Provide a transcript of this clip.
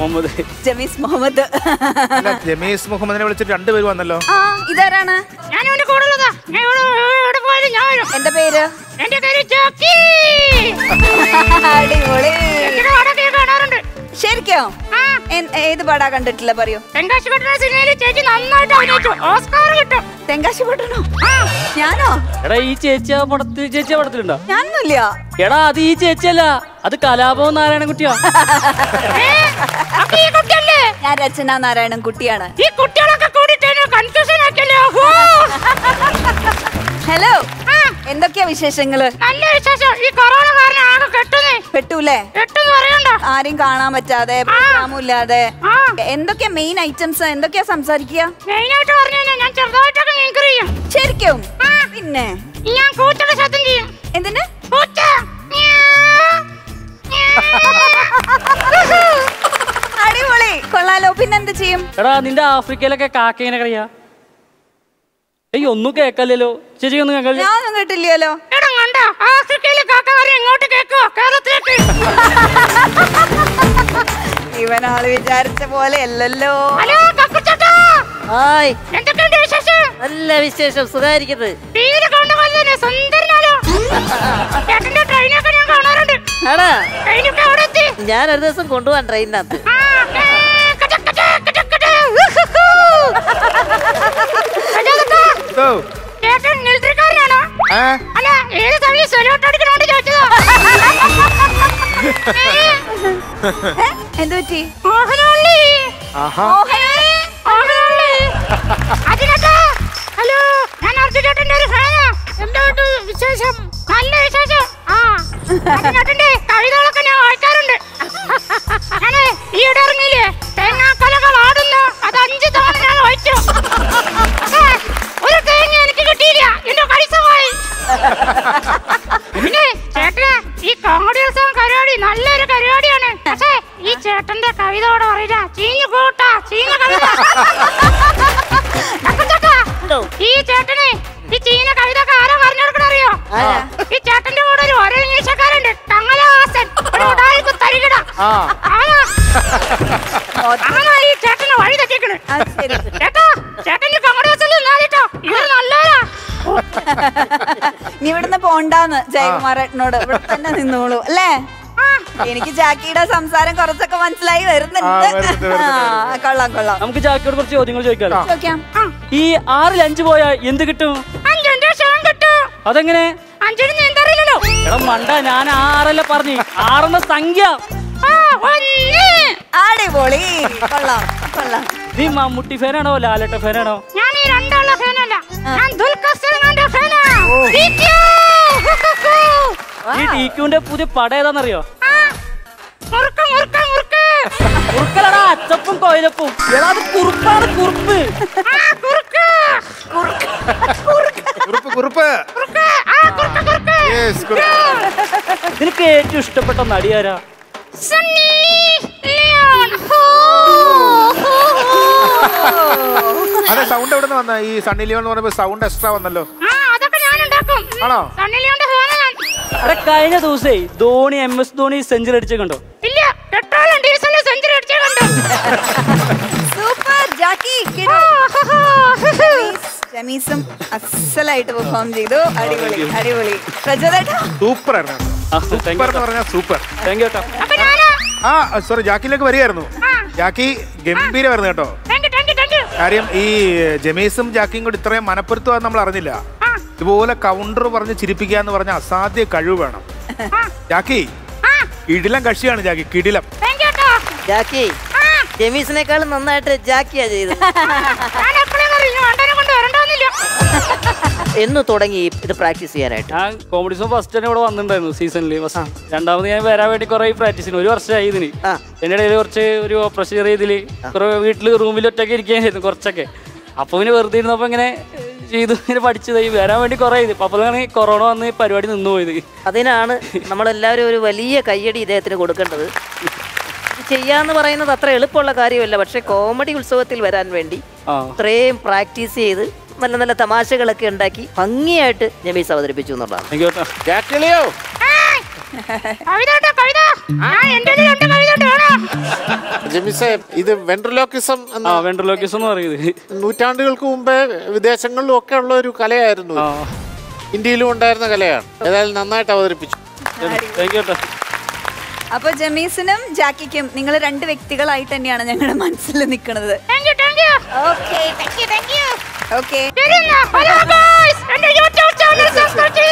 മുഹമ്മദ് ജമീസ് മുഹമ്മദ് അല്ല ജമീസ് മുഹമ്മദിനെ വിളിച്ചിട്ട് രണ്ടുപേര് വന്നല്ലോ ആ ഇതാരാണ് ഞാൻ അവന്റെ കൂടെ ഉള്ളതാ ഞാൻ ഇവിടെ എവിടെ പോയാലും ഞാൻ വരും എന്റെ പേര് എന്റെ പേര് ജോക്കി അടിപൊളി ചേച്ചിയുടെ പാടൊക്കെ ഞാൻ കാണാറുണ്ട് ശരിക്കോ ആ എൻ- ഏത് പാടാ കണ്ടിട്ടില്ല പറയൂ തെങ്കാശി പട്ടണ സിനിമയിൽ ചേച്ചി നന്നായിട്ട് അഭിനയിച്ചു ഓസ്കാർ കിട്ടും തെങ്കാശി പൊട്ടണോ ഞാനോ എടാ ഈ ചേച്ചി ആ പടത്തിൽ ചേച്ചി ആ പടത്തിലുണ്ടോ ഞാനൊന്നുമില്ല എടാ അത് ഈ ചേച്ചിയല്ല അത് കലാഭവൻ നാരായണൻകുട്ടിയാ ഏ, അപ്പൊ ഈ കുട്ടിയല്ലേ ഞാൻ രചന നാരായണൻ കുട്ടിയാണ് ഈ കുട്ടികളൊക്കെ കൂടിയിട്ട് കൺഫ്യൂഷൻ ആക്കിയല്ലോ ഹോ. ഹലോ എന്തൊക്കെയാ വിശേഷങ്ങള് നല്ല വിശേഷം ഈ കൊറോണ കാരണം ആകെ കെട്ടുന്നേ പെട്ടൂലേ കെട്ടെന്ന് പറയണ്ട ആരെയും കാണാൻ പറ്റാതെ പ്രോഗ്രാമും ഇല്ലാതെ ആ. എന്തൊക്കെയാ മെയിൻ ഐറ്റംസ് എന്തൊക്കെയാ സംസാരിക്കുക മെയിനായിട്ട് പറഞ്ഞു കഴിഞ്ഞാൽ ഞാൻ ചെറുതായിട്ടൊക്കെ മിമിക്രി ചെയ്യും ശരിക്കും പിന്നെ ഞാൻ കൂച്ചയുടെ ശബ്ദം ചെയ്യും എന്തിന് പൂച്ച അടിപൊളി കൊള്ളാലോ പിന്നെന്ത് ചെയ്യും എടാ നിന്റെ ആഫ്രിക്കയിലൊക്കെ കാക്കേനെ കറിയാ ഏയ് ഒന്നും കേക്കല്ലോ ചേച്ചി ഒന്നും കേക്കല്ലോ ഞാനൊന്നും കേട്ടില്ലല്ലോ എടാ കണ്ട ആഫ്രിക്കയിലെ കാക്കമാരെ ഇങ്ങോട്ട് കേക്കോ കേരളത്തിലേക്ക് ഇവനാള് വിചാരിച്ച പോലെ അല്ലല്ലോ ഹലോ കക്കുച്ചേട്ടാ ഹായ് എന്തൊക്കെയുണ്ട് വിശേഷം നല്ല വിശേഷം സുഖായിരിക്കുന്നത് തീരെ കണ്ട പോലെ സുന്ദരനാലോ ചേട്ടന്റെ ട്രെയിനൊക്കെ ഞാൻ കാണാറുണ്ട് ആടാ ട്രെയിനൊക്കെ അവിടെ എത്തി ഞാൻ ഒരു ദിവസം കൊണ്ടുപോകാൻ ട്രെയിനിനകത്ത് ആ, ഏ, കട, കട, കട, കട, ഉഹുഹു. അല്ല, അതൊക്കെ ഇതോ, ചേട്ടൻ മിലിറ്ററിക്കാരനാണോ ആ, അല്ല ഏത് തവണ സെലോട്ട് അടിക്കണോണ്ട് ചോദിച്ചതാ ഏ? എന്ത് പറ്റി മോഹനവള്ളി ആഹാ മോഹനവള്ളി മോഹനവള്ളി അതിനൊക്കെ ഹലോ ഞാൻ അർജുനേട്ടന്റെ ഒരു ഫാനാ എന്തുകൊണ്ട് വിശേഷം നല്ല വിശേഷം ആ അർജുനേട്ടന്റെ കവിതകളൊക്കെ ഞാൻ വായിക്കാറുണ്ട് ഞാനേ ഈയിടെ ഇറങ്ങിയില്ലേ തേങ്ങാക്കലകൾ ആടുന്നു അത് അഞ്ച് തവണ ഞാൻ വായിച്ചു പക്ഷേ, ഒരു തേങ്ങ എനിക്ക് കിട്ടിയില്ല എന്റെ പൈസ പോയി പിന്നെ ചേട്ടന് ഈ കോമഡി ഉത്സവം പരിപാടി നല്ലൊരു പരിപാടിയാണ് പക്ഷേ ഈ ചേട്ടന്റെ കവിതയോടെ പറയില്ല ചീഞ്ഞു കൂട്ടാ ചീഞ്ഞ കവിത അപ്പൊ ചേട്ടാ, ഈ ചേട്ടന് ഈ ചീഞ്ഞ കവിത ഒക്കെ ആരാ പറഞ്ഞു കൊടുക്കണറിയോ ആരാ? ഈ ചേട്ടന്റെ കൂടെ ഒരു ഒരേ ഇംഗ്ലീഷക്കാരുണ്ട് കമലഹാസൻ ഒരു ഉടായിപ്പ് തരികിട ആ അവനാ അവനാ ഈ ചേട്ടന് വഴി തെറ്റിക്കണ് അത് ശരി ചേട്ടാ ചേട്ടന്റെ കോമഡി ഉത്സവത്തിൽ നിന്നാലിട്ടോ ഇത് നല്ലതാ നീ ഇവിടുന്ന് പോണ്ടാന്ന് ജയകുമാരേട്ടനോട് ഇവിടെ തന്നെ നിന്നോളൂ അല്ലേ എനിക്ക് ജാക്കിയുടെ സംസാരം കുറച്ചൊക്കെ മനസ്സിലായി വരുന്നുണ്ട് ആ, വരുന്നുണ്ട്, വരുന്നുണ്ട്, ആ, കൊള്ളാം കൊള്ളാം നമുക്ക് ജാക്കിയോട് കുറച്ച് ചോദ്യങ്ങൾ ചോദിക്കാലോ ചോദിക്കാം ഈ ആറിൽ അഞ്ച് പോയാ എന്ത് കിട്ടും അഞ്ചിന്റെ ഷോം കിട്ടും അതെങ്ങനെ അഞ്ചിന് നീന്തറിയില്ലല്ലോ എടാ മണ്ട ഞാൻ ആറല്ല പറഞ്ഞു ആറെന്ന സംഖ്യ ആ ഒന്ന് അടിപൊളി കൊള്ളാം കൊള്ളാം നീ മമ്മൂട്ടി ഫാനാണോ ലാലേട്ട ഫാനാണോ ഞാൻ ഈ രണ്ടാളുടെ ഫാനല്ല ഞാൻ ദുൽഖർ സൽമാന്റെ ഫാനാ DQ. ഈ ഡിക്യുവിന്റെ പുതിയ പടം ഏതാന്നറിയോ ആ, മുറുക്ക് മുറുക്ക് മുറുക്ക് കുറുക്കലടാ അച്ചപ്പും കൊയിലപ്പും എടാ അത് കുറുപ്പാണ് കുറുപ്പ് ആ കുറുക്ക് കുറുപ്പ് കുറുപ്പ് കുറുക്ക് ആ കുറുക്ക് കുറുക്ക് യെസ് കുറുപ്പ് നിനക്ക് ഏറ്റവും ഇഷ്ടപ്പെട്ട നടിയാരാ സണ്ണി ലിയോൺ ഹോ, ഹോ, ഹോ. അതെ സൗണ്ട് എവിടെ നിന്ന് വന്ന ഈ സണ്ണി ലിയോൺ എന്ന് പറയുമ്പോ സൗണ്ട് എക്സ്ട്രാ വന്നല്ലോ ആ അതൊക്കെ ഞാൻ ഉണ്ടാക്കും ആണോ? സണ്ണി ലിയോന്റെ ഫാനാ ഞാൻ എടാ കഴിഞ്ഞ ദിവസേ Dhoni M S Dhoni century അടിച്ചേക്കണ്ടോ ഇല്ല പെട്രോളും ഡീസലും സെഞ്ചുറി അടിച്ചേ കണ്ടു സൂപ്പർ ജാക്കി കിടു. ഹോ, ഹോ, ഹോ. ജമീസ്, ജമീസും അസലായിട്ട് പെർഫോം ചെയ്തു അടിപൊളി അടിപൊളി പ്രജോദേട്ടാ സൂപ്പർ ആയിരുന്നു സൂപ്പർ എന്ന് പറഞ്ഞാൽ സൂപ്പർ താങ്ക് യു കേട്ടോ അപ്പൊ ഞാനാ ആ സോറി ജാക്കിലേക്ക് വരികയായിരുന്നു ആ. ജാക്കി ഗംഭീരമായിരുന്നു കേട്ടോ thank you thank you thank you കാര്യം ഈ ജമീസും ജാക്കിയും കൂടി ഇത്രയും മനപ്പൊരുത്തമാണെന്ന് നമ്മൾ അറിഞ്ഞില്ല ആ ഇതുപോലെ കൗണ്ടർ പറഞ്ഞ് ചിരിപ്പിക്കുക എന്ന് പറഞ്ഞ അസാധ്യ കഴിവ് വേണം ആ ജാക്കി ആ കിടിലം കക്ഷിയാണ് ജാക്കി കിടിലം താങ്ക് യു കേട്ടോ ജാക്കി ആ ജെമീസിനേക്കാളും നന്നായിട്ട് ജാക്കിയാ ചെയ്തത് ഞാൻ എപ്പോഴും അറിഞ്ഞു അണ്ടനെ കൊണ്ട് വരണ്ടോന്നില്ല എന്ന് തുടങ്ങി ഇത് പ്രാക്ടീസ് ചെയ്യാനായിട്ട് ഞാൻ കോമഡി സോൺ ഫസ്റ്റ് തന്നെ ഇവിടെ വന്നിട്ടുണ്ടായിരുന്നു സീസണിൽ ഫസ്റ്റ് രണ്ടാമത് ഞാൻ വരാൻ വേണ്ടി കുറെ പ്രാക്ടീസിന് ഒരു വർഷമായി ഇതിന് ആ. എൻ്റെ ഇടയിൽ കുറച്ച് ഒരു ഓപ്പറേഷൻ ചെയ്തില് കുറെ വീട്ടിൽ റൂമിൽ ഒറ്റയ്ക്ക് ഇരിക്കാനായിരുന്നു കുറച്ചൊക്കെ അപ്പൊ പിന്നെ വെറുതെ ഇരുന്നപ്പോ ഇങ്ങനെ ഏഹ്, ചെയ്തു ഇങ്ങനെ പഠിച്ചത് വരാൻ വേണ്ടി കുറെ ഇത് അപ്പോഴാണ് കൊറോണ വന്ന് ഈ പരിപാടി നിന്നു പോയത് അതിനാണ് നമ്മളെല്ലാവരും ഒരു വലിയ കയ്യടി ഇദ്ദേഹത്തിന് കൊടുക്കേണ്ടത് ഇത് ചെയ്യാന്ന് പറയുന്നത് അത്ര എളുപ്പമുള്ള കാര്യമല്ല പക്ഷെ കോമഡി ഉത്സവത്തിൽ വരാൻ വേണ്ടി ആ ഇത്രയും പ്രാക്ടീസ് ചെയ്ത് നല്ല നല്ല തമാശകളൊക്കെ ഉണ്ടാക്കി ഭംഗിയായിട്ട് ജമീസ് അവതരിപ്പിച്ചു എന്നുള്ളതാണ് താങ്ക് യു കേട്ടോ ജാക്കിളിയോ കവിത കേട്ടോ കവിത ആ എന്റെ രണ്ട് കവിത ഉണ്ട് വേണോ ജെമിസെ ഇത് വെൻട്രലോക്കിസം ആ എന്ന വെൻട്രലോക്കിസ് എന്ന് പറയുന്നത് നൂറ്റാണ്ടുകൾക്ക് മുമ്പേ വിദേശങ്ങളിലും ഒക്കെ ഉള്ള ഒരു കലയായിരുന്നു ആ ഇന്ത്യയിലും ഉണ്ടായിരുന്ന കലയാണ് ഏതായാലും നന്നായിട്ട് അവതരിപ്പിച്ചു താങ്ക് യു കേട്ടോ അപ്പൊ ജമീസിനും ജാക്കിക്കും നിങ്ങൾ രണ്ട് വ്യക്തികളായിട്ട് തന്നെയാണ് ഞങ്ങളുടെ മനസ്സിൽ നിൽക്കുന്നത് thank you thank you okay thank you thank you okay ശരി എന്നാ ഹലോ ഗൈസ് എന്റെ യൂട്യൂബ് ചാനൽ സബ്സ്ക്രൈബ്